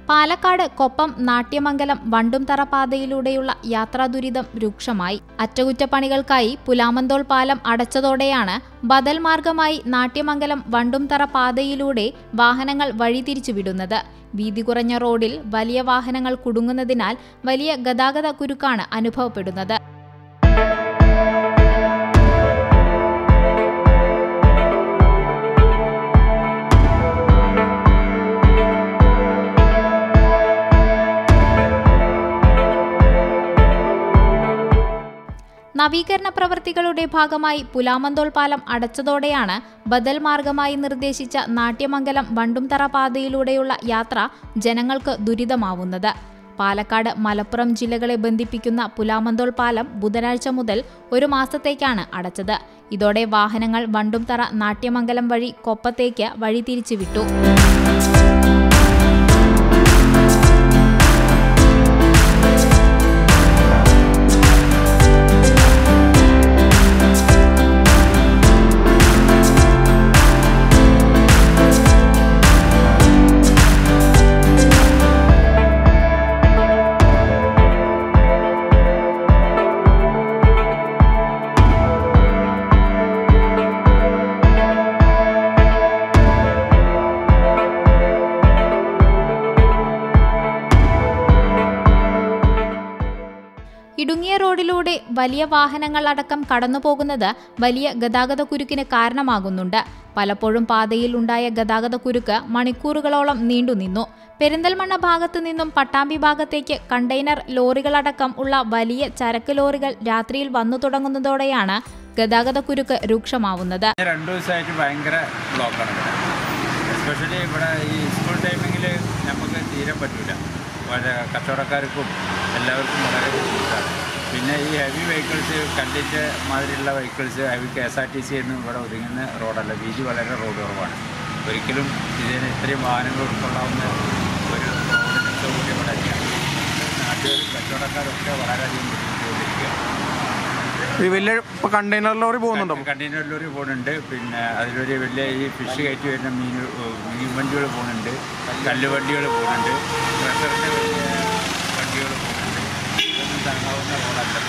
പാലക്കാട് കൊപ്പം നാട്യമംഗലം വണ്ടുംതറ പാതയിലൂടെയുള്ള യാത്രാ ദുരിതം രൂക്ഷമായി അറ്റകുറ്റപ്പണികൾക്കായി പുലാമന്തോൾ പാലം അടച്ചതോടെയാണ് ബദൽ മാർഗമായി നാട്യമംഗലം വണ്ടുംതറ പാതയിലൂടെ വാഹനങ്ങൾ വഴിതിരിച്ചുവിടുന്നത് വീതി കുറഞ്ഞ റോഡിൽ വലിയ വാഹനങ്ങൾ കുടുങ്ങുന്നതിനാൽ വലിയ ഗതാഗത കുരുക്കാണ് അനുഭവപ്പെടുന്നത് നവീകരണ പ്രവൃത്തികളുടെ ഭാഗമായി പുലാമന്തോൾ പാലം അടച്ചതോടെയാണ് ബദൽ മാർഗമായി നിർദ്ദേശിച്ച നാട്യമംഗലം വണ്ടുംതറ പാതയിലൂടെയുള്ള യാത്ര ജനങ്ങൾക്ക് ദുരിതമാവുന്നത് പാലക്കാട് മലപ്പുറം ജില്ലകളെ ബന്ധിപ്പിക്കുന്ന പുലാമന്തോൾ പാലം ബുധനാഴ്ച മുതൽ ഒരു മാസത്തേക്കാണ് അടച്ചത് ഇതോടെ വാഹനങ്ങൾ വണ്ടുംതറ നാട്യമംഗലം വഴി കൊപ്പത്തേക്ക് വഴിതിരിച്ചുവിട്ടു ഇടുങ്ങിയ റോഡിലൂടെ വലിയ വാഹനങ്ങൾ അടക്കം കടന്നുപോകുന്നത് വലിയ ഗതാഗത കുരുക്കിന് കാരണമാകുന്നുണ്ട് പലപ്പോഴും പാതയിൽ ഉണ്ടായ ഗതാഗത കുരുക്ക് മണിക്കൂറുകളോളം നീണ്ടുനിന്നു പെരിന്തൽമണ്ണ ഭാഗത്തു നിന്നും പട്ടാമ്പി ഭാഗത്തേക്ക് കണ്ടെയ്നർ ലോറികളടക്കം ഉള്ള വലിയ ചരക്ക് ലോറികൾ രാത്രിയിൽ വന്നു തുടങ്ങുന്നതോടെയാണ് ഗതാഗത കുരുക്ക് രൂക്ഷമാവുന്നത് രണ്ടു ദിവസമായിട്ട് ഭയങ്കര ബ്ലോക്കാണ് ഇവിടെ എസ്പെഷ്യലി ഇവിടെ ഈ സ്കൂൾ ടൈമിങ്ങിൽ നമുക്ക് തീരെ പറ്റില്ല വളരെ കച്ചവടക്കാർക്കും എല്ലാവർക്കും വളരെ ബുദ്ധിമുട്ടാണ് പിന്നെ ഈ ഹെവി വെഹിക്കിൾസ് കല്ലിൻ്റെ മാതിരിയുള്ള vehicles heavy K S R T C ഒന്നും ഇവിടെ ഒതുങ്ങുന്ന റോഡല്ല വീതി വളരെ റോഡ് കുറവാണ് ഒരിക്കലും ഇതിന് ഇത്രയും വാഹനങ്ങൾ ഉൾക്കൊള്ളാവുന്ന ഒരു റോഡിന് സൗകര്യം ഇവിടെ ഇല്ല നാട്ടുകാരും കച്ചവടക്കാരൊക്കെ വളരെയധികം ബുദ്ധിമുട്ടുകൊണ്ടിരിക്കുകയാണ് ഈ വലിയ ഇപ്പൊ കണ്ടെയ്നർ ലോറി പോകുന്നുണ്ടോ കണ്ടെയ്നർ ലോറി പോകുന്നുണ്ട് പിന്നെ അതിലൊരു വലിയ ഈ ഫിഷ് കയറ്റി വരുന്ന മീൻ മീൻ വണ്ടികൾ പോകുന്നുണ്ട് കല്ല് വണ്ടികൾ പോകുന്നുണ്ട് ട്രഷറിൻ്റെ വലിയ വണ്ടികൾ പോകുന്നുണ്ട് ഇതൊന്നും താങ്ങാവുന്ന റോഡല്ല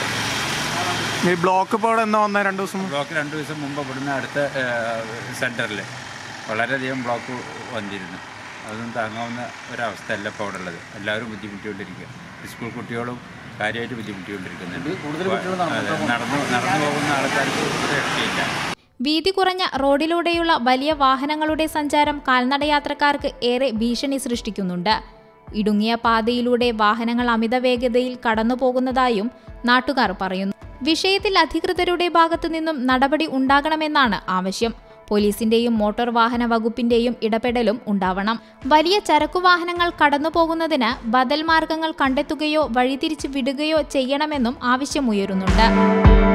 ഈ ബ്ലോക്ക് ഇപ്പോൾ ഇവിടെ എന്നാ വന്നേ രണ്ടു ദിവസം മുമ്പ്? ബ്ലോക്ക് രണ്ട് ദിവസം മുമ്പ് ഇവിടുന്ന് അടുത്ത സെൻറ്ററിൽ വളരെയധികം ബ്ലോക്ക് വന്നിരുന്നു അതൊന്നും താങ്ങാവുന്ന ഒരവസ്ഥയല്ല ഇപ്പോൾ അവിടെ ഉള്ളത് എല്ലാവരും ബുദ്ധിമുട്ടിക്കൊണ്ടിരിക്കുക സ്കൂൾ കുട്ടികളും കാര്യമായിട്ട് ബുദ്ധിമുട്ടിക്കൊണ്ടിരിക്കുന്നുണ്ട് അതെ, നടന്നു നടന്നു പോകുന്ന ആൾക്കാർക്ക് ഒരു രക്ഷയില്ല വീതി കുറഞ്ഞ റോഡിലൂടെയുള്ള വലിയ വാഹനങ്ങളുടെ സഞ്ചാരം കാൽനടയാത്രക്കാർക്ക് ഏറെ ഭീഷണി സൃഷ്ടിക്കുന്നുണ്ട് ഇടുങ്ങിയ പാതയിലൂടെ വാഹനങ്ങൾ അമിത വേഗതയിൽ കടന്നുപോകുന്നതായും നാട്ടുകാർ പറയുന്നു വിഷയത്തിൽ അധികൃതരുടെ ഭാഗത്തു നിന്നും നടപടി ഉണ്ടാകണമെന്നാണ് ആവശ്യം പോലീസിന്റെയും മോട്ടോർ വാഹന വകുപ്പിന്റെയും ഇടപെടലും ഉണ്ടാവണം വലിയ ചരക്കു വാഹനങ്ങൾ കടന്നുപോകുന്നതിന് ബദൽ മാർഗങ്ങൾ കണ്ടെത്തുകയോ വഴിതിരിച്ചു വിടുകയോ ചെയ്യണമെന്നും ആവശ്യമുയരുന്നുണ്ട്